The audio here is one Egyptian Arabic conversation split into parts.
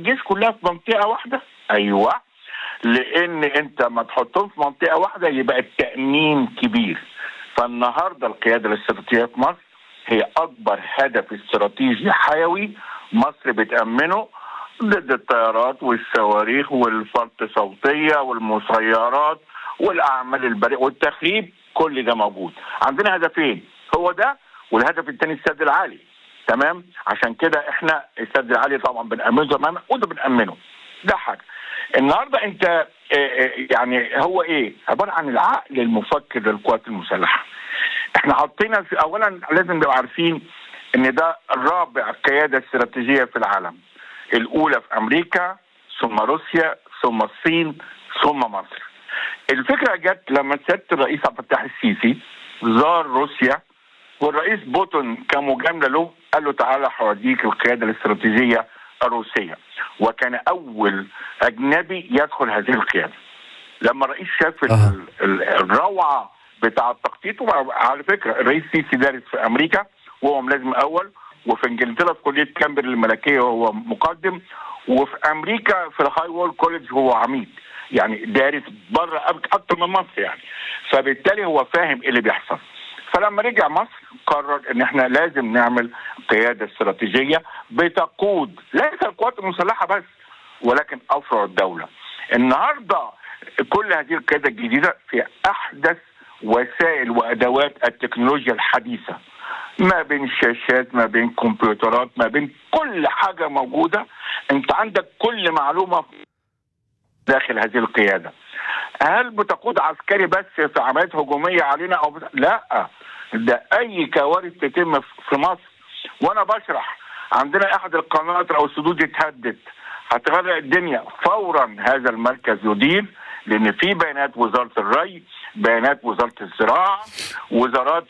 الجيش كلها في منطقه واحده ايوه لان انت ما تحطهم في منطقه واحده يبقى التامين كبير فالنهارده القياده الاستراتيجيه في مصر هي اكبر هدف استراتيجي حيوي مصر بتامنه ضد الطيارات والصواريخ والفرط صوتيه والمسيرات والاعمال البريئه والتخريب كل ده موجود عندنا هدفين هو ده والهدف الثاني السد العالي تمام عشان كده احنا السد العالي طبعا بنامنه تماما وده بنامنه ده حاجه النهارده انت اه اه يعني هو ايه عباره عن العقل المفكر للقوات المسلحه احنا حطينا في اولا لازم نبقى عارفين ان ده رابع قياده استراتيجيه في العالم الاولى في امريكا ثم روسيا ثم الصين ثم مصر الفكره جت لما سياده الرئيس عبد الفتاح السيسي زار روسيا والرئيس بوتون كمجامله له قال له تعالى هوديك القياده الاستراتيجيه الروسيه وكان اول اجنبي يدخل هذه القياده لما الرئيس شاف أه. الروعه بتاع التخطيط على فكره الرئيس السيسي دارس في امريكا وهو ملازم اول وفي انجلترا في كليه كامبر الملكيه وهو مقدم وفي امريكا في الهاي وول كوليدج هو عميد يعني دارس بره اكتر من مصر يعني فبالتالي هو فاهم ايه اللي بيحصل فلما رجع مصر قرر ان احنا لازم نعمل قياده استراتيجيه بتقود ليس القوات المسلحه بس ولكن افرع الدوله. النهارده كل هذه القياده الجديده في احدث وسائل وادوات التكنولوجيا الحديثه. ما بين شاشات ما بين كمبيوترات ما بين كل حاجه موجوده انت عندك كل معلومه داخل هذه القياده. هل بتقود عسكري بس في عمليات هجوميه علينا او بس... لا ده اي كوارث تتم في مصر وانا بشرح عندنا احد القنوات او السدود اتهدت هتغرق الدنيا فورا هذا المركز يدير لان في بيانات وزاره الري بيانات وزاره الزراعه وزارات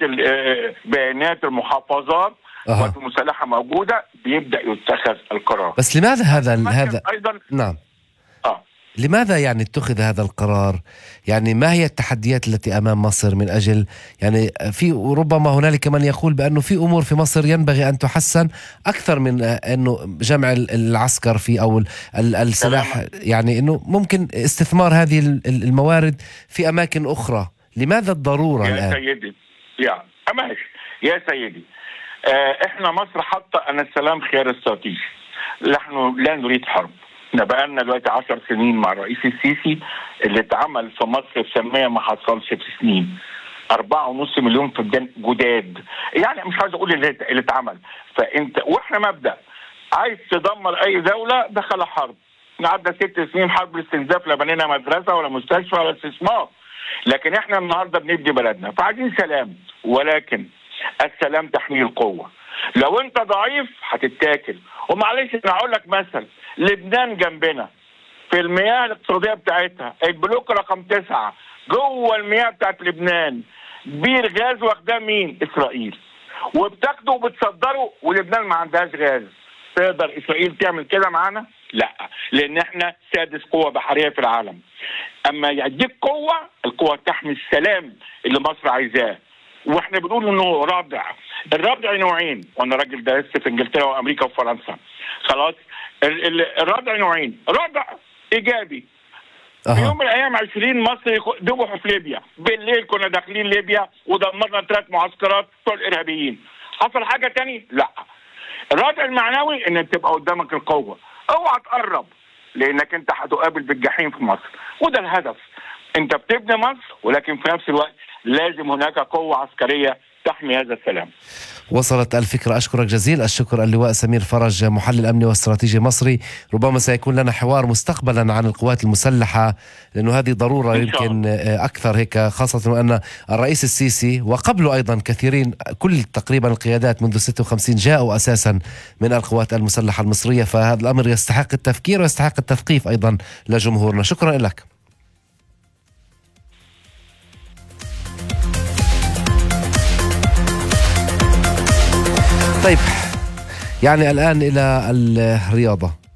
بيانات المحافظات القوات المسلحه موجوده بيبدا يتخذ القرار بس لماذا هذا هذا ايضا نعم اه لماذا يعني اتخذ هذا القرار؟ يعني ما هي التحديات التي امام مصر من اجل يعني في ربما هنالك من يقول بانه في امور في مصر ينبغي ان تحسن اكثر من انه جمع العسكر في او السلاح يعني انه ممكن استثمار هذه الموارد في اماكن اخرى، لماذا الضروره يا الان؟ سيدي يا ماشي يا سيدي آه احنا مصر حاطه ان السلام خيار استراتيجي نحن لا نريد حرب احنا بقالنا دلوقتي 10 سنين مع الرئيس السيسي اللي اتعمل في مصر في سميه ما حصلش في سنين أربعة ونص مليون فدان جداد يعني مش عايز أقول اللي اللي اتعمل فأنت وإحنا مبدأ عايز تدمر أي دولة دخل حرب قعدنا ست سنين حرب الاستنزاف لا بنينا مدرسة ولا مستشفى ولا استثمار لكن احنا النهارده بنبني بلدنا فعايزين سلام ولكن السلام تحميل القوه لو انت ضعيف هتتاكل ومعلش انا هقول لك مثل لبنان جنبنا في المياه الاقتصاديه بتاعتها البلوك رقم تسعه جوه المياه بتاعت لبنان بير غاز واخداه مين؟ اسرائيل وبتاخده وبتصدره ولبنان ما عندهاش غاز تقدر اسرائيل تعمل كده معانا؟ لا لان احنا سادس قوه بحريه في العالم اما يديك قوه القوه تحمي السلام اللي مصر عايزاه واحنا بنقول انه رابع الرابع نوعين وانا راجل درست في انجلترا وامريكا وفرنسا خلاص الرابع نوعين رابع ايجابي في يوم من الايام 20 مصر ذبحوا في ليبيا بالليل كنا داخلين ليبيا ودمرنا ثلاث معسكرات بتوع الارهابيين حصل حاجه تاني لا الرادع المعنوي ان تبقى قدامك القوه اوعى تقرب لانك انت هتقابل بالجحيم في مصر وده الهدف انت بتبني مصر ولكن في نفس الوقت لازم هناك قوه عسكريه تحمي هذا السلام وصلت الفكرة أشكرك جزيل الشكر اللواء سمير فرج محلل أمني واستراتيجي مصري ربما سيكون لنا حوار مستقبلا عن القوات المسلحة لأنه هذه ضرورة يمكن أكثر هيك خاصة وأن الرئيس السيسي وقبله أيضا كثيرين كل تقريبا القيادات منذ 56 جاءوا أساسا من القوات المسلحة المصرية فهذا الأمر يستحق التفكير ويستحق التثقيف أيضا لجمهورنا شكرا لك طيب يعني الآن إلى الرياضة